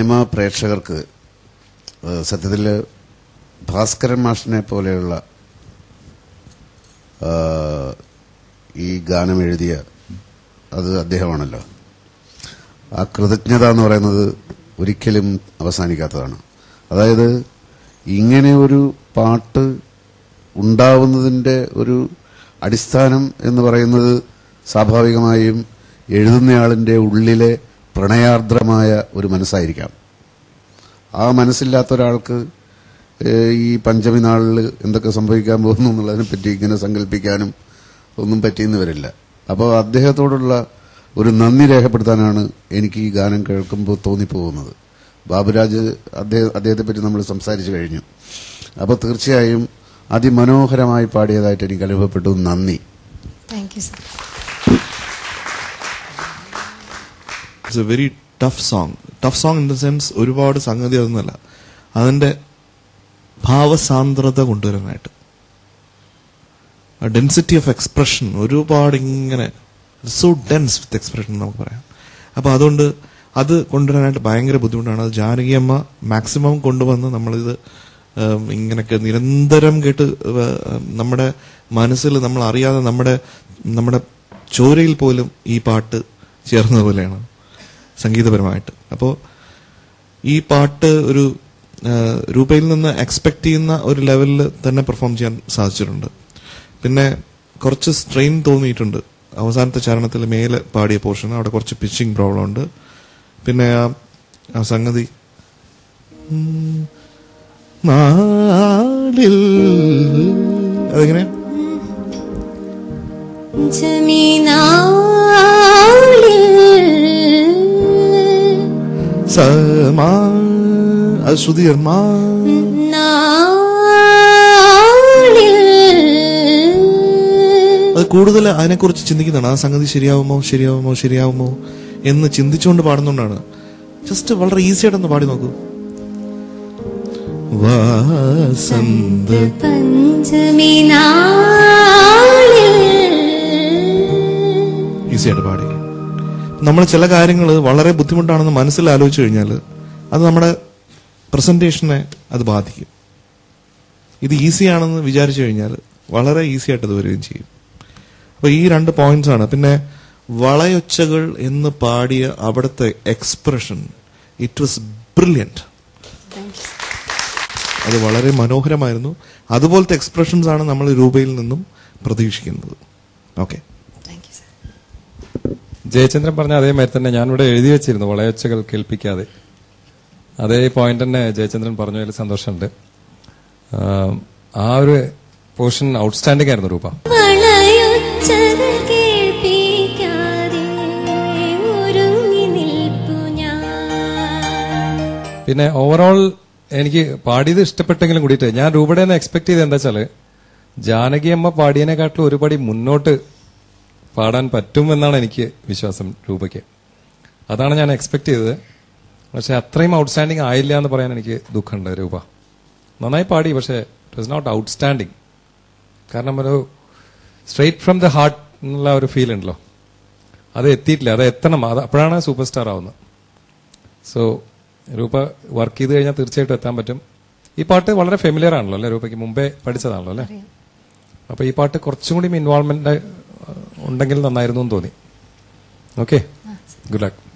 cinema പ്രേക്ഷകർക്ക് ഏഹ്, സത്യത്തിൽ ഭാസ്കരൻ മാഷിനെ പോലെയുള്ള ഏഹ്, ഈ ഗാനം എഴുതിയ അത് അദ്ദേഹമാണല്ലോ ആ കൃതജ്ഞത എന്ന് പറയുന്നത് ഒരിക്കലും അവസാനിക്കാത്തതാണ് അതായത് ഇങ്ങനെ ഒരു പാട്ട് ഉണ്ടാവുന്നതിന്റെ ഒരു അടിസ്ഥാനം എന്ന് പറയുന്നത് സ്വാഭാവികമായും എഴുതുന്നയാളിന്റെ ഉള്ളിലെ പ്രണയാർദ്രമായ ഒരു മനസ്സായിരിക്കാം ആ മനസ്സില്ലാത്ത ഒരാൾക്ക് ഏഹ്, ഈ പഞ്ചമി നാളിൽ എന്തൊക്കെ സംഭവിക്കാൻ പോകുന്നു എന്നുള്ളതിനെ പറ്റി ഇങ്ങനെ സങ്കല്പിക്കാനും ഒന്നും പറ്റിയെന്ന് വരില്ല അപ്പോൾ അദ്ദേഹത്തോടുള്ള ഒരു നന്ദി രേഖപ്പെടുത്താനാണ് എനിക്ക് ഈ ഗാനം കേൾക്കുമ്പോൾ തോന്നിപ്പോകുന്നത് ബാബുരാജ് അദ്ദേഹം അദ്ദേഹത്തെ പറ്റി നമ്മൾ സംസാരിച്ചു കഴിഞ്ഞു അപ്പോൾ തീർച്ചയായും അതിമനോഹരമായി പാടിയതായിട്ട് എനിക്ക് അനുഭവപ്പെട്ടു നന്ദി thank you sir it's a very tough song tough song in the sense ഒരുപാട് സംഗതി അതൊന്നുമല്ല അതിന്റെ ഭാവസാന്ദ്രത കൊണ്ടുവരാനായിട്ട് ഡെൻസിറ്റി ഓഫ് എക്സ്പ്രഷൻ ഒരുപാട് ഇങ്ങനെ സോ ഡെൻസ് വിത്ത് എക്സ്പ്രഷൻ നമുക്ക് പറയാം അപ്പൊ അതുകൊണ്ട് അത് കൊണ്ടുവരാനായിട്ട് ഭയങ്കര ബുദ്ധിമുട്ടാണ് അത് ജാനകി അമ്മ മാക്സിമം കൊണ്ടുവന്ന് നമ്മളിത് ഉം, ഇങ്ങനെയൊക്കെ നിരന്തരം കേട്ട് ഉം, നമ്മുടെ മനസ്സിൽ നമ്മൾ അറിയാതെ നമ്മുടെ നമ്മുടെ ചോരയിൽ പോലും ഈ പാട്ട് ചേർന്നത് പോലെയാണ് സംഗീതപരമായിട്ട് അപ്പോൾ ഈ പാട്ട് ഒരു ആ, രൂപയിൽ നിന്ന് എക്സ്പെക്ട് ചെയ്യുന്ന ഒരു ലെവലിൽ തന്നെ പെർഫോം ചെയ്യാൻ സാധിച്ചിട്ടുണ്ട് പിന്നെ കുറച്ച് സ്ട്രെയിൻ തോന്നിയിട്ടുണ്ട് അവസാനത്തെ ചരണത്തിൽ മേലെ പാടിയ പോർഷൻ അവിടെ കുറച്ച് പിച്ചിങ് പ്രോബ്ലം ഉണ്ട് പിന്നെ ആ ആ സംഗതി ഉം, നാളിൽ അതെങ്ങനെ സമാ അത് ശ്രുതി മാ അത് കൂടുതൽ അതിനെക്കുറിച്ച് ചിന്തിക്കുന്നതാണ് ആ സംഗതി ശരിയാവുമോ ശരിയാവുമോ ശരിയാവുമോ എന്ന് ചിന്തിച്ചുകൊണ്ട് പാടുന്നോണ്ടാണ് ജസ്റ്റ് വളരെ ഈസി ആയിട്ടൊന്ന് പാടി നോക്കൂ വാസന്ത പഞ്ചമി ഈസി ആയിട്ട് പാടി നമ്മൾ ചില കാര്യങ്ങൾ വളരെ ബുദ്ധിമുട്ടാണെന്ന് മനസ്സിൽ ആലോചിച്ചു കഴിഞ്ഞാൽ അത് നമ്മുടെ പ്രസന്റേഷനെ അത് ബാധിക്കും ഇത് ഈസി ആണെന്ന് വിചാരിച്ചു കഴിഞ്ഞാൽ വളരെ ഈസി ആയിട്ട് അത് വരികയും ചെയ്യും അപ്പൊ ഈ രണ്ട് പോയിന്റ്സ് ആണ് പിന്നെ വളയൊച്ചകൾ എന്ന് പാടിയ അവിടുത്തെ എക്സ്പ്രഷൻ ഇറ്റ് വാസ് ബ്രില്യൻറ്റ് അത് വളരെ മനോഹരമായിരുന്നു അതുപോലത്തെ എക്സ്പ്രഷൻസ് ആണ് നമ്മൾ രൂപയിൽ നിന്നും പ്രതീക്ഷിക്കുന്നത് okay thank you sir Jayachandran പറഞ്ഞ അതേമാതിരി തന്നെ ഞാനിവിടെ എഴുതി വെച്ചിരുന്നു വളയൊച്ചകൾ കേൾപ്പിക്കാതെ അതേ പോയിന്റ് തന്നെ ജയചന്ദ്രൻ പറഞ്ഞതിൽ സന്തോഷമുണ്ട് ആം, ആ ഒരു പോർഷൻ ഔട്ട്സ്റ്റാൻഡിംഗ് ആയിരുന്നു രൂപ വളയൊച്ചകൾ കേൾപ്പിക്കാതെ ഒരുങ്ങി നിൽപ്പു ഞാൻ പിന്നെ ഓവറോൾ എനിക്ക് പാടിയത് ഇഷ്ടപ്പെട്ടെങ്കിലും കൂടിയിട്ട് ഞാൻ രൂപയുടെ നിന്ന് എക്സ്പെക്ട് ചെയ്ത് എന്താ വെച്ചാല് ജാനകി അമ്മ പാടിയതിനെക്കാട്ടിലും ഒരുപടി മുന്നോട്ട് പാടാൻ പറ്റുമെന്നാണ് എനിക്ക് വിശ്വാസം രൂപയ്ക്ക് അതാണ് ഞാൻ എക്സ്പെക്ട് ചെയ്തത് പക്ഷെ അത്രയും ഔട്ട്സ്റ്റാൻഡിംഗ് ആയില്ല എന്ന് പറയാൻ എനിക്ക് ദുഃഖമുണ്ട് രൂപ നന്നായി പാടി പക്ഷെ ഇറ്റ് വാസ് നോട്ട് ഔട്ട്സ്റ്റാൻഡിംഗ് കാരണം ഒരു സ്ട്രെയിറ്റ് ഫ്രം ദ ഹാർട്ട് എന്നുള്ള ഒരു ഫീൽ ഉണ്ടല്ലോ അത് എത്തിയിട്ടില്ല അത് എത്തണം അത് അപ്പോഴാണ് സൂപ്പർ സ്റ്റാർ ആവുന്നത് സോ രൂപ വർക്ക് ചെയ്ത് കഴിഞ്ഞാൽ തീർച്ചയായിട്ടും എത്താൻ പറ്റും ഈ പാട്ട് വളരെ ഫെമിലിയർ ആണല്ലോ അല്ലെ രൂപയ്ക്ക് മുമ്പേ പഠിച്ചതാണല്ലോ അല്ലെ അപ്പൊ ഈ പാട്ട് കുറച്ചും കൂടി ഇൻവോൾവ്മെന്റ് ഉണ്ടെങ്കിൽ നന്നായിരുന്നു എന്ന് തോന്നി ഓക്കെ ഗുഡ് ലക്ക്